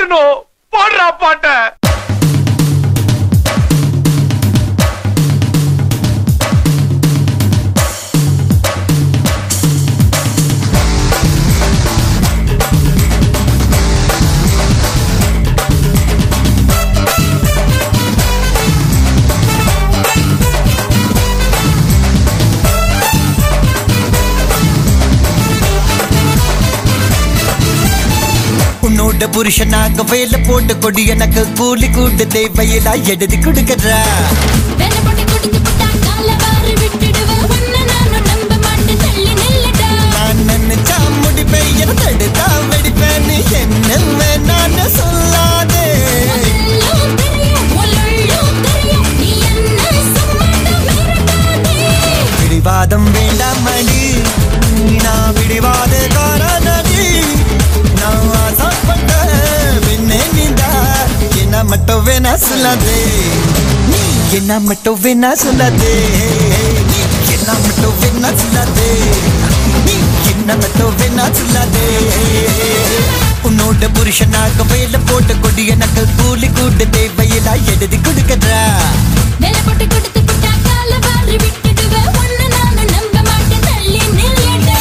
பாடணும் பாடுறா பாட்ட உன்னோட புருஷனாக வேலை போட்டு கொடி எனக்கு கூலி கூட்டு தேவையில்லா எழுதி கொடுக்கறா வேலை போட்டு கொடுத்து விட்டா கால வாரி விட்டுடுவேன் உன்னை நானும் நம்ப மாட்டேன் தள்ளி நில்லுடா நான் நினைச்சா முடிப்பேன் என தடுத்தா வெடிப்பேன் நீ என்ன வேணான்னு சொல்லாதே எல்லாம் தெரியும் உள்ளுள்ளும் தெரியும் நீ என்ன சும்மாட்ட மிரட்டாதே பிடிவாதம் வேண்டாம் மணி நான் பிடிவாத காரணி நான் ஆசைப்பட்ட பின்னே நீந்தா என்ன மட்டும் வேணா சொல்லாதே நீ என்ன மட்டும் வேணா சொல்லாதே நீ என்ன மட்டும் வேணா சொல்லாதே நீ என்ன மட்டும் வேணா சொல்லாதே உன்னோட புருஷனாக வேலை போட்டு கொடி எனக்கு கூலி கூட்டு தேவையில்லா எழுதி கொடுக்கறா வேலை போட்டு கொடுத்து விட்டா கால வாரி விட்டுடுவேன் உன்னை நானும் நம்ப மாட்டேன் தள்ளி நில்லுடா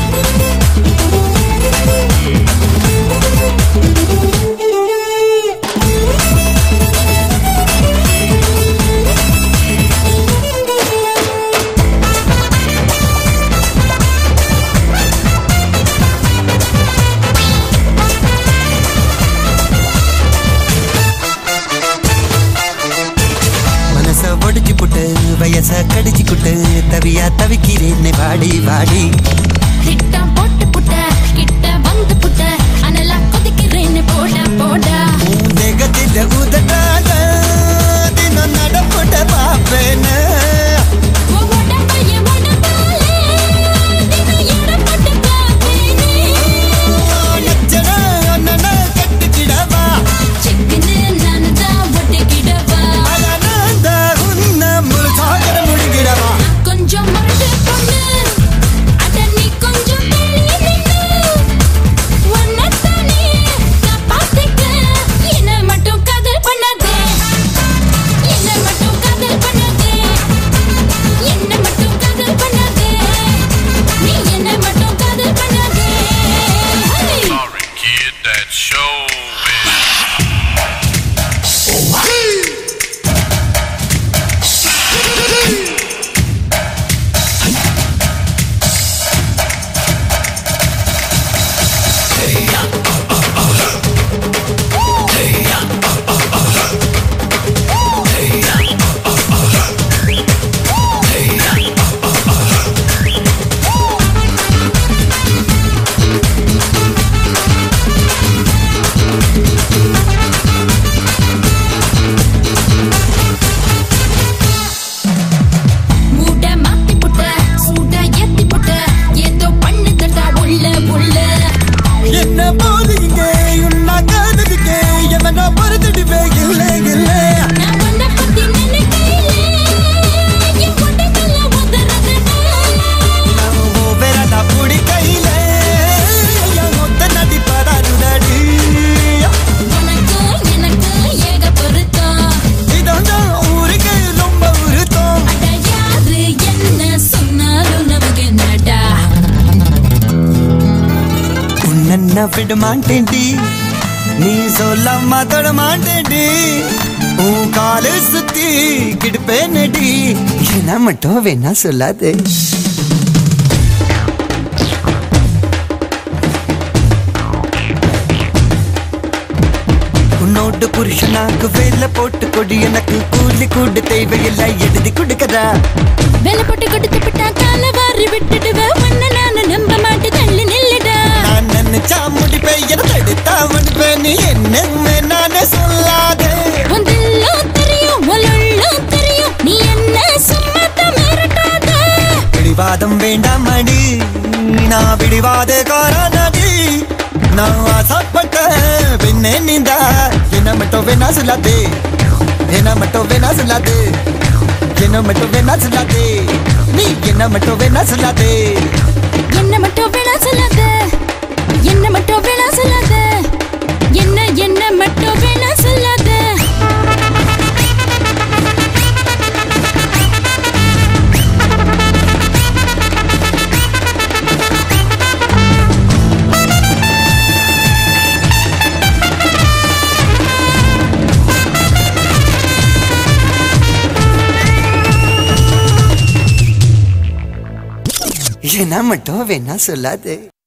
மனச ஒடிச்சு புட்டு வயச கடிச்சு குட்டு தவியா தவிக்கிறேன் வாடி வாடி திட்டம் போட்டு புட்ட கிட்ட வந்து புட்ட அனலா கொதிக்கிறேன்னு போட போடா உன் தேகத்தில உதட்டாத தினம் நடப்புட்ட பாப்பேன்னு உன்னோட பையன் உடம்பாலே தினம் இடம் போட்டு காப்பேனே நச்சன அண்ணன கட்டிக்கிடவா சிக்குன்னு நானு தான் ஒட்டிக்கிடவா அழகாந்த உன்ன முழு சாகர முடிக்கிடவா கொஞ்சம் மறந்து பொண்ணு அட நீ கொஞ்சம் தள்ளி நின்னு உன்னைத்தானே காப்பாத்திக்க என்ன மட்டும் காதல் பண்ணாதே என்ன மட்டும் காதல் பண்ணாதே என்ன மட்டும் காதல் பண்ணாதே நீ என்ன மட்டும் காதல் பண்ணாதே ஹே Sorry, kid, that show is. மூட மாத்தி புட்ட சூட ஏத்தி புட்ட ஏதோ பண்ணுதடா உள்ள உள்ள என்ன போது இங்க உன்னா காதலிக்க எவனோ பொறுத்துடுவே இல்லை இல்லை நான் உன்னை பத்தி நினைக்கையிலே என் கொண்டைக்கெல்லாம் உதறதுடா வேறடா பிடிக்கையில மொத்த நடிப்படாருடடி உனக்கு எனக்கு ஏக பொருத்தம் இதான் ஊருக்கு ரொம்ப உருத்தம் அட யாரு என்ன சொன்னாலும் நமக்கு என்னடா உன்ன விட மாட்டேன்டி நீ சொல்லாம தொட மாட்டேன்டி உன் காலு சுத்தி கிடுப்பேனடி என்ன மட்டும் வேணா சொல்லாதே உன்னோட புருஷனாக்கு வேலை போட்டு கொடி எனக்கு கூலி கூடு தேவையில்லை எழுதி கொடுக்கறா வேலை போட்டு கொடுத்து விட்டா கால வாரி விட்டுடுவேன் உன்னை நானும் நம்ப மாட்டேன் தள்ளி நில்லுடா நான் நினைச்சா முடிப்பேன் என தடுத்தா முடிப்பேன் நீ என்ன நானே சொல்லாதே உந்தெல்லாம் தெரியும் உலெல்லாம் தெரியும் நீ என்ன சும்மாத்த மிரட்டாத பிடிவாதம் வேண்டாம் அடி நான் பிடிவாத காரணடி நான் ஆசைப்பட்ட பின்னே நீந்தா என்ன மட்டும் வேணா சொல்லாதே என்ன மட்டும் வேணா சொல்லாதே என்ன மட்டும் வேணா சொல்லாதே நீ என்ன மட்டும் வேணா சொல்லாதே என்ன மட்டும் வேணா சொல்லாத என்ன மட்டும் வேணா சொல்லாத என்ன என்ன என்ன மட்டும் வேணா சொல்லாதே